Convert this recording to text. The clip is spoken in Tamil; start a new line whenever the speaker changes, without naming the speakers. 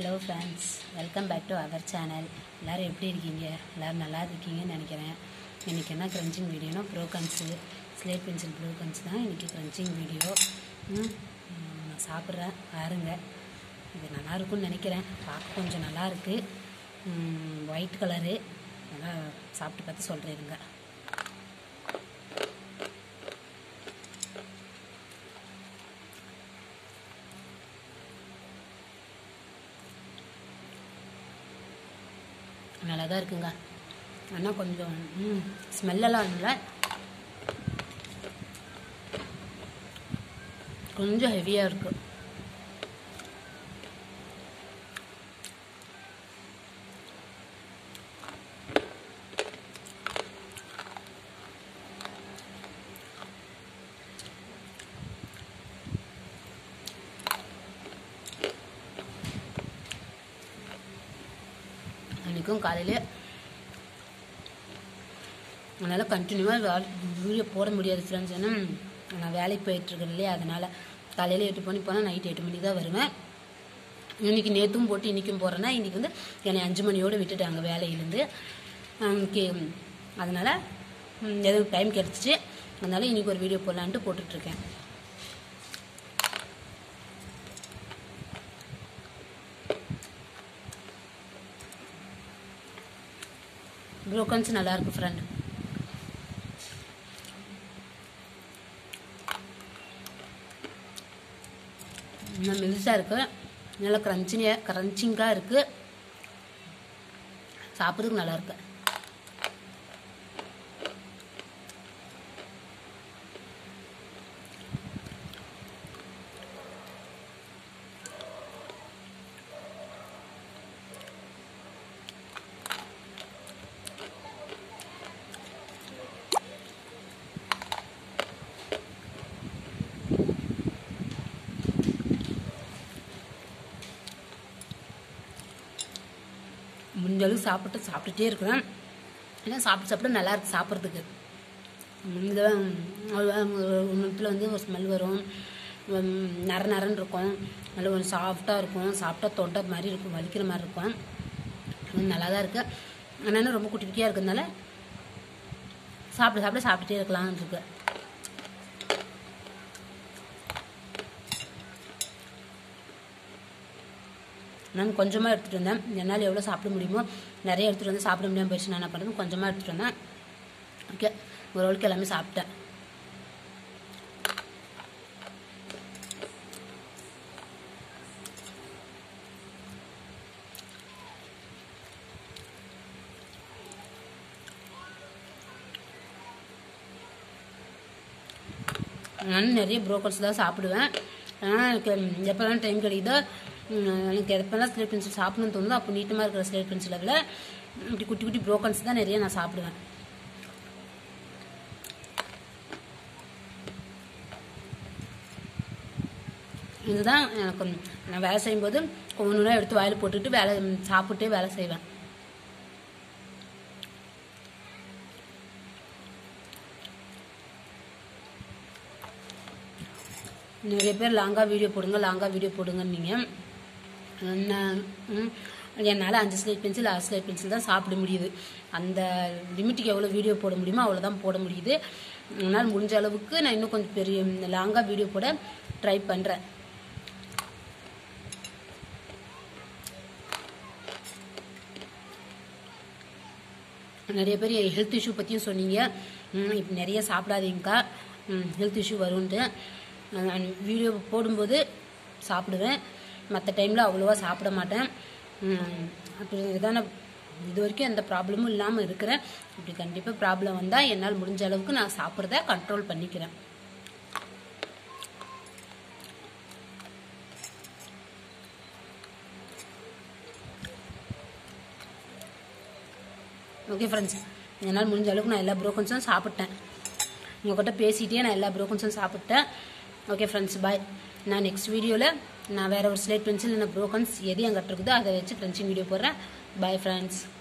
hello friends welcome back to our channel எல்லோரும் எப்படி இருக்கீங்க எல்லோரும் நல்லா இருக்கீங்கன்னு நினைக்கிறேன் இன்றைக்கி என்ன க்ரன்ச்சிங் வீடியோனா ப்ரோக்கன்ஸு ஸ்லேட் பென்சில் ப்ரோக்கன்ஸ் தான் இன்றைக்கி க்ரன்ச்சிங் வீடியோ ம், ம், நான் சாப்பிட்றேன் பாருங்க இது நல்லா இருக்கும்னு நினைக்கிறேன் பார்க்க கொஞ்சம் நல்லா இருக்கு ஒயிட் கலரு நல்லா சாப்பிட்டு பார்த்து சொல்கிறேன் இருங்க நல்லா தான் இருக்குங்க ஆனால் கொஞ்சம் ம் ஸ்மெல்லெல்லாம் இல்லை கொஞ்சம் ஹெவியாக இருக்கு அன்றைக்கும் காலையில் அதனால் கண்டினியூவாக வேலை வீடியோ போட முடியாது ஃப்ரெண்ட்ஸ் ஏன்னா நான் வேலைக்கு போயிட்டுருக்கேன் இல்லையா அதனால் காலையில் எட்டு மணி போனால் நைட் எட்டு மணிக்கு தான் வருவேன் இன்றைக்கி நேற்றும் போட்டு இன்றைக்கும் போகிறேன்னா இன்றைக்கி வந்து என்னை அஞ்சு மணியோடு விட்டுட்டாங்க வேலையிலேருந்து இன்னைக்கு அதனால் எதுவும் டைம் கிடச்சிச்சு அதனால் இன்றைக்கி ஒரு வீடியோ போடலான்ட்டு போட்டுட்ருக்கேன் ப்ரோக்கன்ஸ் நல்லா இருக்கு ஃப்ரெண்ட் இன்னும் மெலிசாக இருக்கு நல்லா க்ரன்ச்சினியாக க்ரன்ச்சிங்காக இருக்கு சாப்பிட்றதுக்கு நல்லா இருக்கு முடிஞ்ச அளவுக்கு சாப்பிட்டு சாப்பிட்டுட்டே இருக்கிறேன் ஏன்னா சாப்பிட்டு சாப்பிட்டு நல்லா இருக்கு சாப்பிட்றதுக்கு இந்த ஒன்றுத்தில் வந்து ஒரு ஸ்மெல் வரும் உம், நர நரன்னு இருக்கும் நல்ல ஒரு சாஃப்டாக இருக்கும் சாப்பிட்டா தொண்டை மாதிரி இருக்கும் வலிக்கிற மாதிரி இருக்கும் அது நல்லா தான் இருக்குது ஆனால் ரொம்ப குட்டி குட்டியாக இருக்கிறதுனால சாப்பிட சாப்பிட சாப்பிட்டுட்டே இருக்கலாம்னு இருக்கு நான் கொஞ்சமாக எடுத்துகிட்டு வந்தேன் என்னால் எவ்வளோ சாப்பிட முடியுமோ நிறைய எடுத்துகிட்டு வந்து சாப்பிட முடியாமல் போயிடுச்சு நான் என்ன பண்ணுறது கொஞ்சமாக எடுத்துகிட்டு வந்தேன் ஓகே ஓரளவுக்கு எல்லாமே சாப்பிட்டேன் நான் நிறைய ப்ரோக்கர்ஸ் தான் சாப்பிடுவேன் ஆனால் எனக்கு எப்போல்லாம் டைம் கிடைக்குதோ ம், எனக்கு எப்போல்லாம் ஸ்லேட் பென்சில் சாப்பிடணும்னு தோணுதோ அப்போ நீட்டமாக இருக்கிற ஸ்லேட் பென்சிலை விட இப்படி குட்டி குட்டி ப்ரோக்கன்ஸ் தான் நிறைய நான் சாப்பிடுவேன் இதுதான் எனக்கு நான் வேலை செய்யும்போது ஒன்று எடுத்து வாயில் போட்டுட்டு வேலை சாப்பிட்டே வேலை செய்வேன் நிறைய பேர் லாங்காக வீடியோ போடுங்க லாங்காக வீடியோ போடுங்கன்னீங்க நான் ம், என்னால் அஞ்சு ஸ்லைட் பென்சில் ஆறு ஸ்லைட் பென்சில் தான் சாப்பிட முடியுது அந்த லிமிட்டுக்கு எவ்வளோ வீடியோ போட முடியுமோ அவ்வளோ தான் போட முடியுது அதனால் முடிஞ்ச அளவுக்கு நான் இன்னும் கொஞ்சம் பெரிய லாங்காக வீடியோ போட ட்ரை பண்ணுறேன் நிறைய பேர் ஹெல்த் இஷ்யூ பற்றியும் சொன்னீங்க ம், இப்போ நிறைய சாப்பிடாதீங்கக்கா ஹெல்த் இஷ்யூ வரும்ன்ட்டு நான் வீடியோ போடும்போது சாப்பிடுவேன் மற்ற டைமில் அவ்வளோவா சாப்பிட மாட்டேன் ம், அப்படி இதான இது வரைக்கும் எந்த ப்ராப்ளமும் இல்லாமல் இருக்கிறேன் இப்படி கண்டிப்பாக ப்ராப்ளம் வந்தால் என்னால் முடிஞ்ச அளவுக்கு நான் சாப்பிட்றத கண்ட்ரோல் பண்ணிக்கிறேன் ஓகே ஃப்ரெண்ட்ஸ் என்னால் முடிஞ்ச அளவுக்கு நான் எல்லா ப்ரோக்கன்ஸும் சாப்பிட்டேன் உங்கள்கிட்ட பேசிகிட்டே நான் எல்லா ப்ரோக்கன்ஸும் சாப்பிட்டேன் ஓகே ஃப்ரெண்ட்ஸ் பாய் நான் நெக்ஸ்ட் வீடியோவில் நான் வேறு ஒரு ஸ்லேட் பென்சில் இல்லை ப்ரோக்கன்ஸ் எது என்கிட்ட இருக்குதோ அதை வச்சு ஃப்ரெண்ட்ஸிங் வீடியோ போடுறேன் பாய் ஃப்ரெண்ட்ஸ்